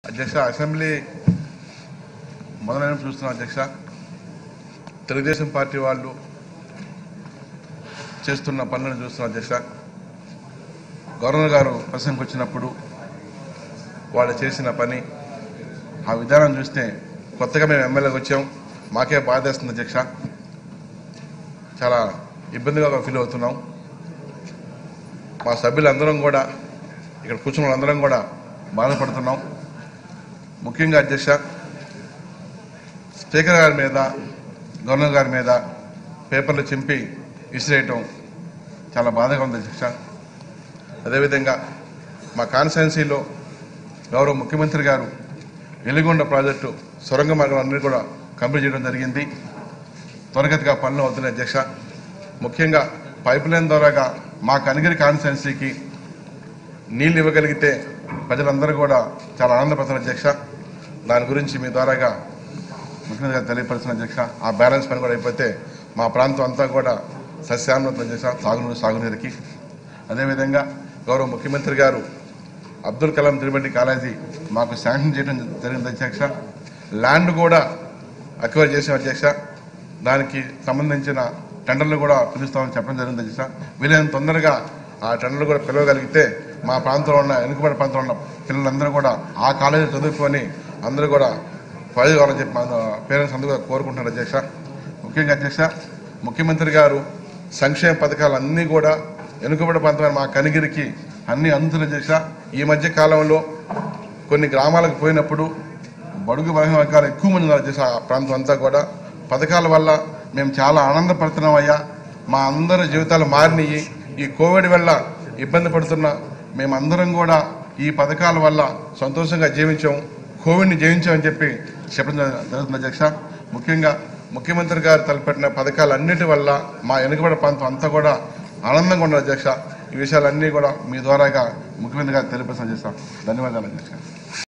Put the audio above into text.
అధ్యక్ష అసెంబ్లీ మొదలైన చూస్తున్నాం అధ్యక్ష తెలుగుదేశం పార్టీ వాళ్ళు చేస్తున్న పనులను చూస్తున్నాం అధ్యక్ష గవర్నర్ గారు ప్రసంగం వచ్చినప్పుడు వాళ్ళు చేసిన పని ఆ విధానం చూస్తే కొత్తగా మేము ఎమ్మెల్యేకి వచ్చాం మాకే బాధేస్తుంది అధ్యక్ష చాలా ఇబ్బందిగా ఫీల్ అవుతున్నాం మా సభ్యులందరం కూడా ఇక్కడ కూర్చున్న వాళ్ళందరం కూడా బాధపడుతున్నాం ముఖ్యంగా అధ్యక్ష స్పీకర్ గారి మీద గవర్నర్ గారి మీద పేపర్లు చింపి విసిరేయటం చాలా బాధగా ఉంది అధ్యక్ష అదేవిధంగా మా కాన్స్టిట్యున్సీలో గౌరవ ముఖ్యమంత్రి గారు వెలిగొండ ప్రాజెక్టు సొరంగ మార్గం అన్ని కూడా కంప్లీట్ చేయడం జరిగింది త్వరగతిగా పనులు అవుతున్నాయి అధ్యక్ష ముఖ్యంగా పైప్ లైన్ ద్వారాగా మా కనిగిరి కాన్స్టిట్యున్సీకి నీళ్ళు ఇవ్వగలిగితే ప్రజలందరూ కూడా చాలా ఆనందపడుతున్నారు అధ్యక్ష దాని గురించి మీ ద్వారాగా ముఖ్యమంత్రి గారు తెలియపరుస్తున్న అధ్యక్ష ఆ బ్యాలెన్స్ పని కూడా అయిపోతే మా ప్రాంతం అంతా కూడా సస్యామృతం అధ్యక్ష సాగునీరు సాగునీరుకి అదేవిధంగా గౌరవ ముఖ్యమంత్రి గారు అబ్దుల్ కలాం తిరుపతి కాలేజీ మాకు శాంక్షన్ చేయడం జరిగింది అధ్యక్ష ల్యాండ్ కూడా అక్వైర్ చేసిన అధ్యక్ష దానికి సంబంధించిన టెండర్లు కూడా పిలుస్తామని చెప్పడం జరిగింది అధ్యక్ష వీలైనంత తొందరగా ఆ టెండర్లు కూడా పిలవగలిగితే మా ప్రాంతంలో ఉన్న వెనుకబడి ప్రాంతంలో ఉన్న పిల్లలందరూ కూడా ఆ కాలేజీ చదువుకొని అందరూ కూడా ఫైల్ కావాలని చెప్పి పేరెంట్స్ అందరూ కూడా కోరుకుంటున్నారు అధ్యక్ష ముఖ్యంగా అధ్యక్ష ముఖ్యమంత్రి గారు సంక్షేమ పథకాలు అన్నీ కూడా వెనుకబడి ప్రాంతమైన మా కనిగిరికి అన్ని అందుతున్న అధ్యక్ష ఈ మధ్య కాలంలో కొన్ని గ్రామాలకు పోయినప్పుడు బడుగు బలహీన వర్గాలు ఎక్కువ మంది ఉన్నారు అధ్యక్ష ఆ ప్రాంతం అంతా కూడా పథకాల వల్ల మేము చాలా ఆనందపడుతున్నాం అయ్యా మా అందరి జీవితాలు మారినాయి ఈ కోవిడ్ వల్ల ఇబ్బంది పడుతున్న మేమందరం కూడా ఈ పథకాల వల్ల సంతోషంగా జీవించాం కోవిడ్ని జయించామని చెప్పి చెప్పడం జరు- జరుగుతుంది అధ్యక్ష ముఖ్యంగా ముఖ్యమంత్రి గారు తలపెట్టిన పథకాలన్నిటి వల్ల మా వెనుకబడి ప్రాంతం అంతా కూడా ఆనందంగా ఉన్నారు అధ్యక్ష ఈ విషయాలన్నీ కూడా మీ ద్వారాగా ముఖ్యమంత్రి గారు తెలియపరిచిన చేస్తాం ధన్యవాదాలు అధ్యక్ష